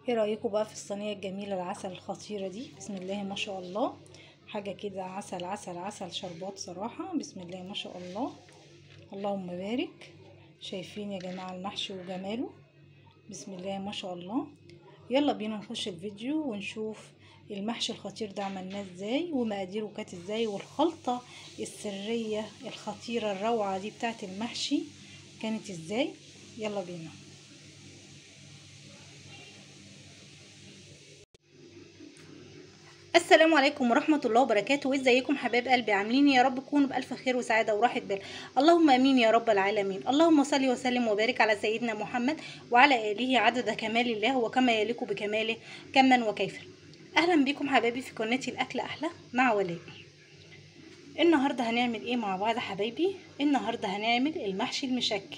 ايه رايكم بقى في الصينيه الجميله العسل الخطيره دي بسم الله ما شاء الله حاجه كده عسل عسل عسل شربات صراحه بسم الله ما شاء الله اللهم بارك شايفين يا جماعه المحشي وجماله بسم الله ما شاء الله يلا بينا نخش الفيديو ونشوف المحشي الخطير ده عملناه ازاي ومقاديره كانت ازاي والخلطه السريه الخطيره الروعه دي بتاعت المحشي كانت ازاي يلا بينا السلام عليكم ورحمة الله وبركاته ازيكم حبايب قلبي عاملين يا رب تكونوا بألف خير وسعادة وراحة بال اللهم امين يا رب العالمين اللهم صل وسلم وبارك على سيدنا محمد وعلى آله عدد كمال الله وكما يليق بكماله كما وكيفا اهلا بكم حبايبي في قناتي الاكل احلى مع ولاء النهارده هنعمل ايه مع بعض حبايبي النهارده هنعمل المحشي المشكل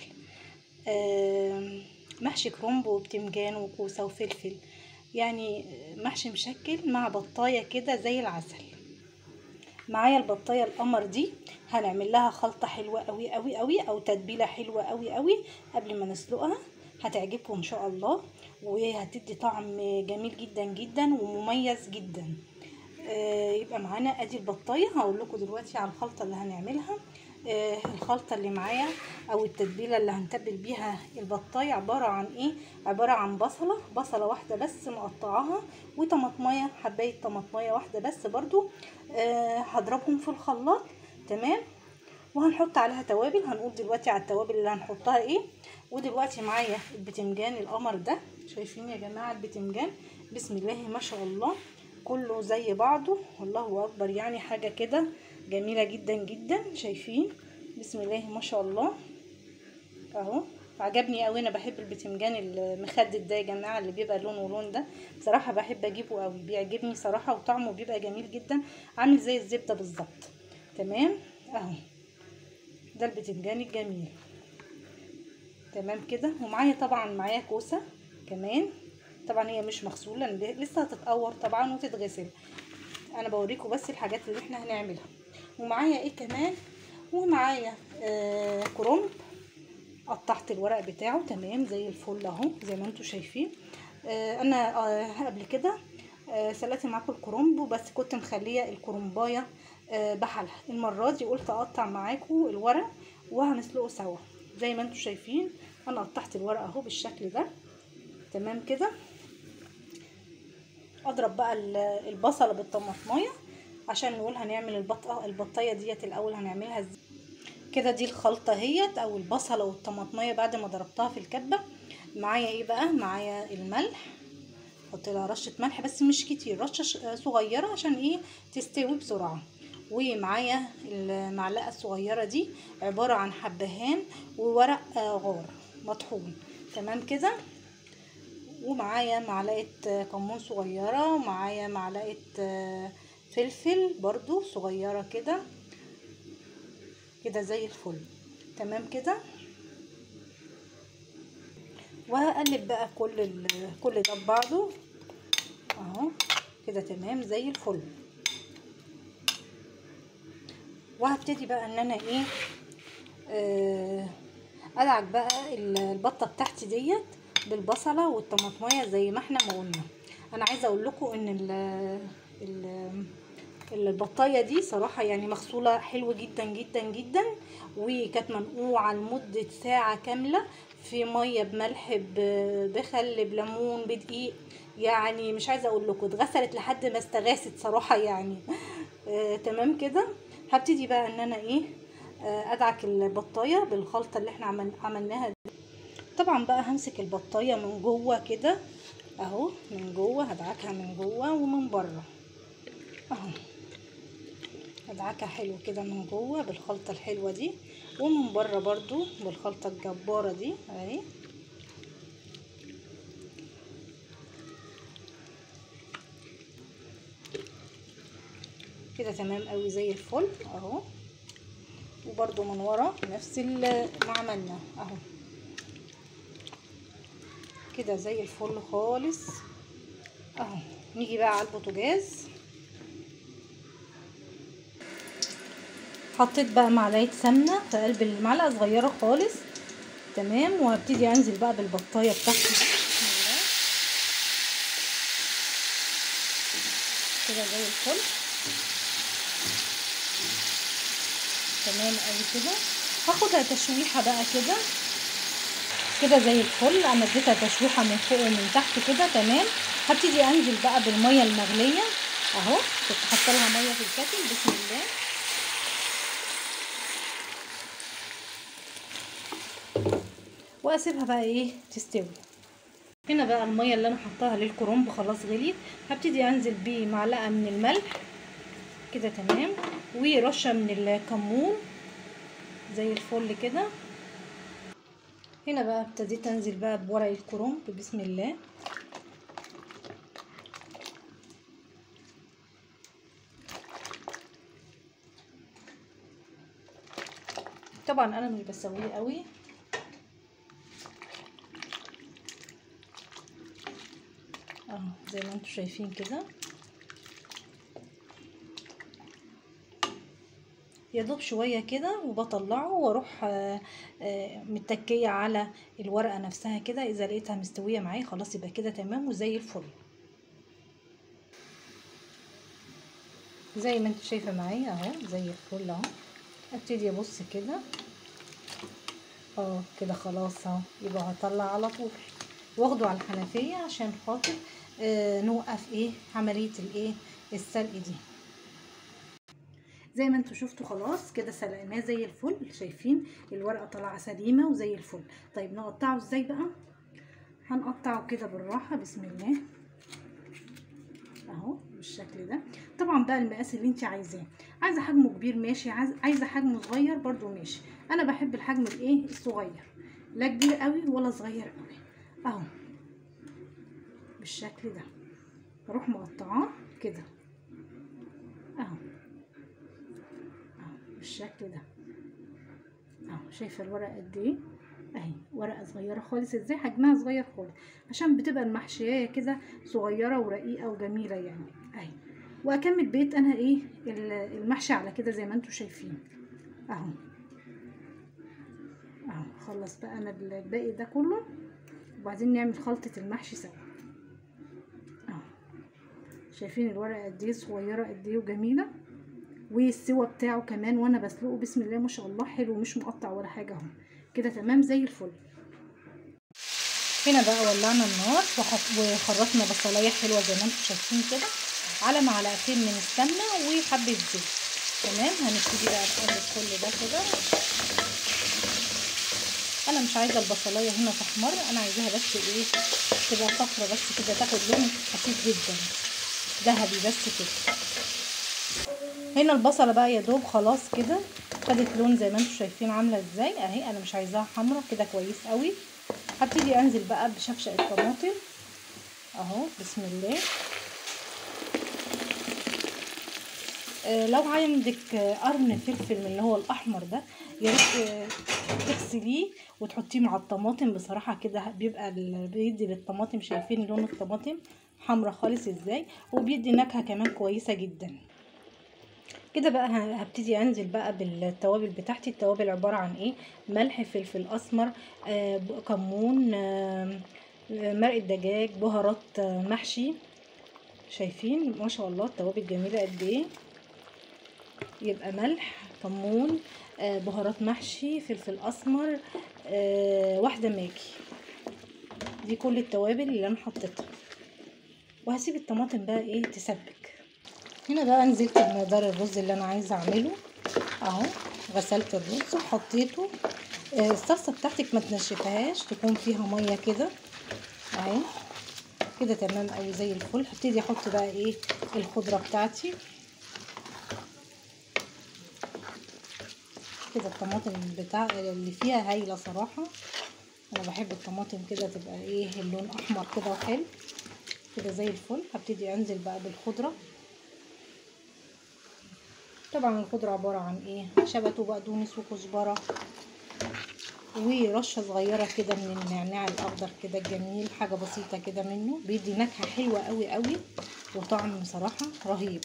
آه محشي كرنب وبتنجان وكوسه وفلفل يعني محشي مشكل مع بطايه كده زي العسل معايا البطايه القمر دي هنعمل لها خلطه حلوه قوي قوي قوي او تتبيله حلوه قوي قوي قبل ما نسلقها هتعجبكم ان شاء الله وهتدي طعم جميل جدا جدا ومميز جدا آه يبقى معانا ادي البطايه هقول لكم دلوقتي على الخلطه اللي هنعملها آه الخلطه اللي معايا او التتبيله اللي هنتبل بيها البطايه عباره عن ايه عباره عن بصله بصله واحده بس مقطعاها وطماطميه حبايه طماطميه واحده بس برضو آه هضربهم في الخلاط تمام وهنحط عليها توابل هنقول دلوقتي على التوابل اللي هنحطها ايه ودلوقتي معايا البتنجان القمر ده شايفين يا جماعه البتنجان بسم الله ما شاء الله كله زي بعضه الله اكبر يعني حاجه كده جميله جدا جدا شايفين بسم الله ما شاء الله اهو عجبني قوي انا بحب البتنجان المخدد ده يا جماعه اللي بيبقى لونه لون ده بصراحه بحب اجيبه قوي بيعجبني صراحه وطعمه بيبقى جميل جدا عامل زي الزبده بالظبط تمام اهو ده البتنجان الجميل تمام كده ومعايا طبعا معايا كوسه كمان طبعا هي مش مغسوله لسه هتتقور طبعا وتتغسل انا بوريكم بس الحاجات اللي احنا هنعملها ومعايا ايه كمان ومعايا آه كرنب قطعت الورق بتاعه تمام زي الفل اهو زي ما انتم شايفين آه انا آه قبل كده آه سلقت معاكم الكرنب بس كنت مخليه الكرنبايه آه بحالها المره دي قلت اقطع معاكم الورق وهنسلقه سوا زي ما انتم شايفين انا قطعت الورق اهو بالشكل ده تمام كده اضرب بقى البصله بالطماطمايه عشان نقول هنعمل البطه البطايه ديت الاول هنعملها ازاي كده دي الخلطه اهيت او البصله والطماطمايه بعد ما ضربتها في الكبه معايا ايه بقى معايا الملح احط لها رشه ملح بس مش كتير رشه صغيره عشان ايه تستوي بسرعه ومعايا المعلقه الصغيره دي عباره عن حبهان وورق غار مطحون تمام كده ومعايا معلقه كمون صغيره ومعايا معلقه فلفل برضو صغيره كده كده زي الفل تمام كده وهقلب بقى كل كل ده ببعضه اهو كده تمام زي الفل وهبتدي بقى ان انا ايه آه ادعك بقى البطه بتاعتي ديت بالبصله والطماطميه زي ما احنا ما قلنا انا عايزه اقول لكم ان ال ال البطايه دي صراحه يعني مغسوله حلو جدا جدا جدا وكانت منقوعه لمده ساعه كامله في ميه بملح بخل بليمون بدقيق يعني مش عايزه اقول لكم اتغسلت لحد ما استغاثت صراحه يعني آه تمام كده هبتدي بقى ان انا ايه آه ادعك البطايه بالخلطه اللي احنا عمل عملناها دي طبعا بقى همسك البطايه من جوه كده اهو من جوه هدعكها من جوه ومن بره اهو هدعكها حلو كده من جوه بالخلطه الحلوه دي ومن بره برضو بالخلطه الجباره دي اهي كده تمام قوي زي الفل اهو وبرضو من ورا نفس اللي عملنا اهو كده زي الفل خالص اهو نيجي بقى على البوتاجاز حطيت بقى معلقه سمنه في قلب المعلقه صغيره خالص تمام وهبتدي انزل بقى بالبطايه بتاعتي كده زي الفل تمام قوي كده هاخدها تشويحه بقى كده كده زي الفل انا اديتها تشويحه من فوق ومن تحت كده تمام هبتدي انزل بقى بالميه المغليه اهو كنت حاطه لها ميه في الكاتل بسم الله واسيبها بقى ايه تستوي هنا بقى الميه اللي انا حطاها للكرنب خلاص غليت هبتدي انزل بمعلقه من الملح كده تمام ورشه من الكمون زي الفل كده هنا بقى ابتديت انزل بقى بورق الكرنب بسم الله طبعا انا مش بسويه قوي اهو زي ما انتم شايفين كده يا دوب شويه كده وبطلعه واروح آه، آه، متكيه على الورقه نفسها كده اذا لقيتها مستويه معايا خلاص يبقى كده تمام وزي الفل زي ما انت شايفه معايا اهو زي الفل اهو ابتدي ابص كده اه كده خلاص اهو يبقى هطلع على طول واخده على الحنفيه عشان خاطر آه نوقف ايه عمليه الايه السلق دي زي ما انتوا شفتوا خلاص كده سلقناه زي الفل شايفين الورقه طالعه سليمه وزي الفل طيب نقطعه ازاي بقى هنقطعه كده بالراحه بسم الله اهو بالشكل ده طبعا بقى المقاس اللي انت عايزاه عايزه حجمه كبير ماشي عايز عايزه حجمه صغير برضو ماشي انا بحب الحجم الايه الصغير لا كبير قوي ولا صغير قوي اهو بالشكل ده بروح مقطعاه كده اهو اهو بالشكل ده اهو شايفه الورقه قد ايه اهي ورقه صغيره خالص ازاي حجمها صغير خالص عشان بتبقى المحشيه كده صغيره ورقيقه وجميله يعني اهي واكمل بيت انا ايه المحشي على كده زي ما انتم شايفين اهو اهو خلص بقى انا الباقي ده كله وبعدين نعمل خلطه المحشي سوا اهو شايفين الورقه قد ايه صغيره قد ايه وجميله والسوا بتاعه كمان وانا بسلقه بسم الله ما شاء الله حلو مش مقطع ولا حاجه اهو كده تمام زي الفل هنا بقى ولعنا النار وخرطنا بصلايه حلوه زي ما انتم شايفين كده على معلقتين من السمنه وحبه زيت تمام هنبتدي بقى نقلب كل ده كده انا مش عايزه البصلايه هنا تحمر انا عايزاها بس ايه تبقى صفرة بس كده تاخد لون خفيف جدا ذهبي بس كده هنا البصله بقى يا دوب خلاص كده خدت لون زي ما انتم شايفين عامله ازاي اهي انا مش عايزاها حمرا كده كويس قوي هبتدي انزل بقى بشفشق الطماطم اهو بسم الله آه لو عندك قرن فلفل من اللي هو الاحمر ده يا ريت آه تغسليه وتحطيه مع الطماطم بصراحه كده بيبقى بيدي للطماطم شايفين لون الطماطم حمرا خالص ازاي وبيدي نكهه كمان كويسه جدا كده بقى هبتدي انزل بقى بالتوابل بتاعتي التوابل عباره عن ايه ملح فلفل اسمر آه كمون آه مرق دجاج بهارات آه محشي شايفين ما شاء الله التوابل جميله قد ايه يبقى ملح كمون آه بهارات محشي فلفل اسمر آه واحده ماجي دي كل التوابل اللي انا حطيتها وهسيب الطماطم بقى ايه تسبك هنا بقى نزلت بمقدار الرز اللي انا عايزه اعمله اهو غسلت الرز وحطيته آه الصلصه بتاعتك ما تنشفهاش تكون فيها ميه كده اهي كده تمام قوي زي الفل هبتدي احط بقى ايه الخضره بتاعتي كده الطماطم بتاع اللي فيها هايله صراحه انا بحب الطماطم كده تبقى ايه اللون احمر كده وحلو كده زي الفل هبتدي انزل بقى بالخضره طبعا الخضره عباره عن ايه شبت وبقدونس وكزبره ورشه صغيره كده من النعناع الاخضر كده الجميل حاجه بسيطه كده منه بيدي نكهه حلوه قوي قوي وطعم بصراحه رهيب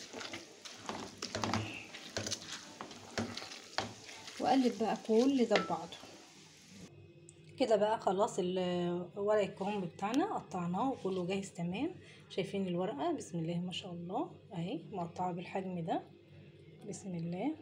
واقلب بقى كل ده ببعضه كده بقى خلاص ال- ورق الكرنب بتاعنا قطعناه وكله جاهز تمام شايفين الورقة بسم الله ما شاء الله اهي مقطعة بالحجم ده بسم الله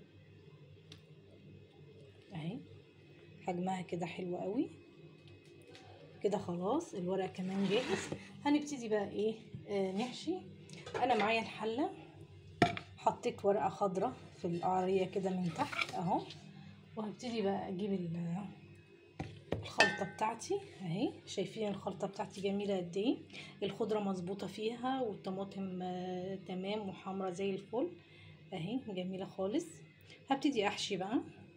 اهي حجمها كده حلو قوي كده خلاص الورق كمان جاهز هنبتدي بقى ايه آه نحشي انا معايا الحلة حطيت ورقة خضراء في القعرية كده من تحت اهو وهبتدي بقى اجيب ال- الخلطة بتاعتي اهي شايفين الخلطة بتاعتي جميلة قد ايه الخضرة مظبوطة فيها والطماطم آه تمام وحمرة زي الفل اهي جميلة خالص هبتدي احشي بقى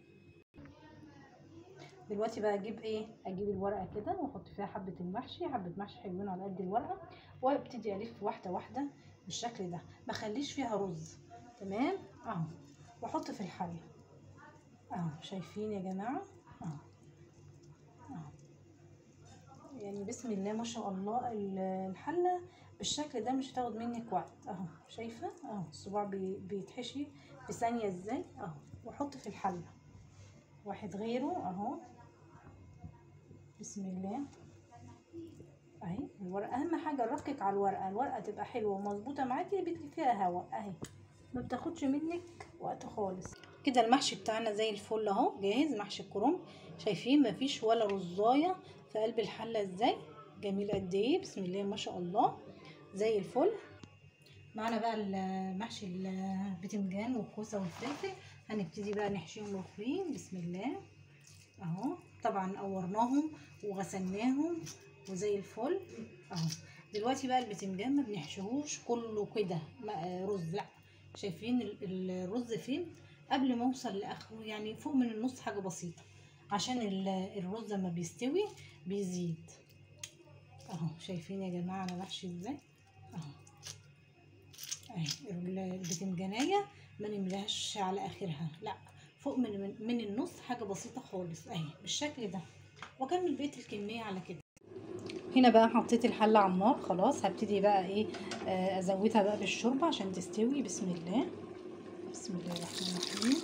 دلوقتي بقى اجيب ايه اجيب الورقه كده واحط فيها حبه المحشي حبه محشي حلوين على قد الورقه وابتدي الف واحده واحده بالشكل ده ما اخليش فيها رز تمام اهو واحط في الحله اهو شايفين يا جماعه اهو اهو يعني بسم الله ما شاء الله ال- الحله بالشكل ده مش هتاخد منك وقت اهو شايفه اهو الصباع بي- بيتحشي في ثانيه ازاي اهو واحط في الحله واحد غيره اهو بسم الله اهي الورقه اهم حاجه نركك على الورقه الورقه تبقى حلوه ومظبوطه معاكي بيدخل فيها هواء اهي ما بتاخدش منك وقت خالص كده المحشي بتاعنا زي الفل اهو جاهز محشي الكرنب شايفين مفيش ولا رزايه في قلب الحله ازاي جميل قد ايه بسم الله ما شاء الله زي الفل معانا بقى المحشي البتنجان والكوسه والفلفل هنبتدي بقى نحشيهم رفلين بسم الله اهو طبعا قورناهم وغسلناهم وزي الفل اهو دلوقتي بقى البتنجان ما بنحشيهوش كله كده ما- رز لا شايفين ال- ال- الرز فين قبل ما اوصل لاخره يعني فوق من النص حاجه بسيطه عشان ال- الرز لما بيستوي بيزيد اهو شايفين يا جماعه انا بحشي ازاي اهو اهي ال- البتنجانية ما نملاش على اخرها لا فوق من من, من النص حاجه بسيطه خالص اهي بالشكل ده واكمل بقيه الكميه على كده هنا بقى حطيت الحله على النار خلاص هبتدي بقى ايه آه، ازودها بقى بالشوربه عشان تستوي بسم الله بسم الله الرحمن الرحيم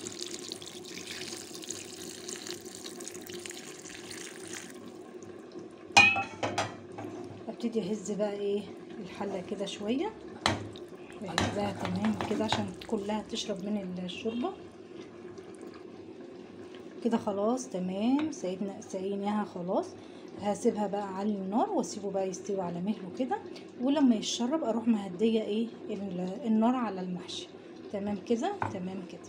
ابتدي اهز بقى ايه الحله كده شويه بهزها تمام كده عشان كلها تشرب من الشوربه كده خلاص تمام سيدنا سقيناها خلاص هسيبها بقى على النار واسيبه بقى يستوي على مهله كده ولما يتشرب اروح مهديه ايه ال- النار على المحشي تمام كده تمام كده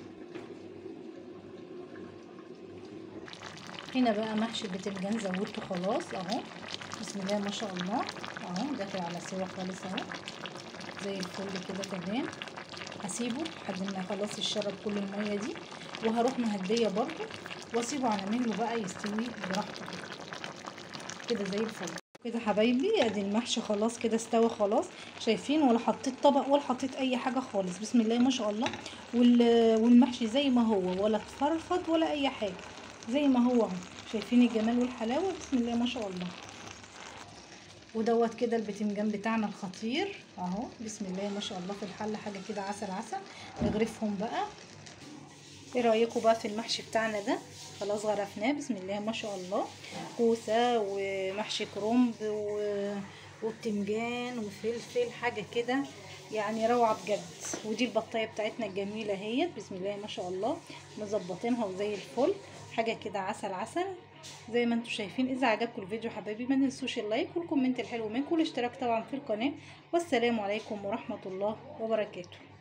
هنا بقى محشي البتنجان زودته خلاص اهو بسم الله ما شاء الله اهو داخل على سوا خالص اهو زي الفل كده تمام هسيبه لحد ما خلاص يشرب كل الميه دي وهروح مهديه برضو واسيبه على مهله بقى يستوي براحته كده كده زي الفل كده حبايبي ادي المحشي خلاص كده استوى خلاص شايفين ولا حطيت طبق ولا حطيت اي حاجه خالص بسم الله ما شاء الله وال- والمحشي زي ما هو ولا اتفرفط ولا اي حاجه زي ما هو اهو شايفين الجمال والحلاوه بسم الله ما شاء الله ودوت كده البتنجان بتاعنا الخطير اهو بسم الله ما شاء الله في الحله حاجه كده عسل عسل نغرفهم بقى ايه رايكم بقى في المحشي بتاعنا ده خلاص غرفناه بسم الله ما شاء الله كوسه ومحشي كرنب و... وبتنجان وفلفل حاجه كده يعني روعه بجد ودي البطايه بتاعتنا الجميله اهيت بسم الله ما شاء الله مظبطينها وزي الفل حاجه كده عسل عسل زي ما انتم شايفين اذا عجبكم الفيديو حبايبي ما تنسوش اللايك والكومنت الحلو منكم والاشتراك طبعا في القناه والسلام عليكم ورحمه الله وبركاته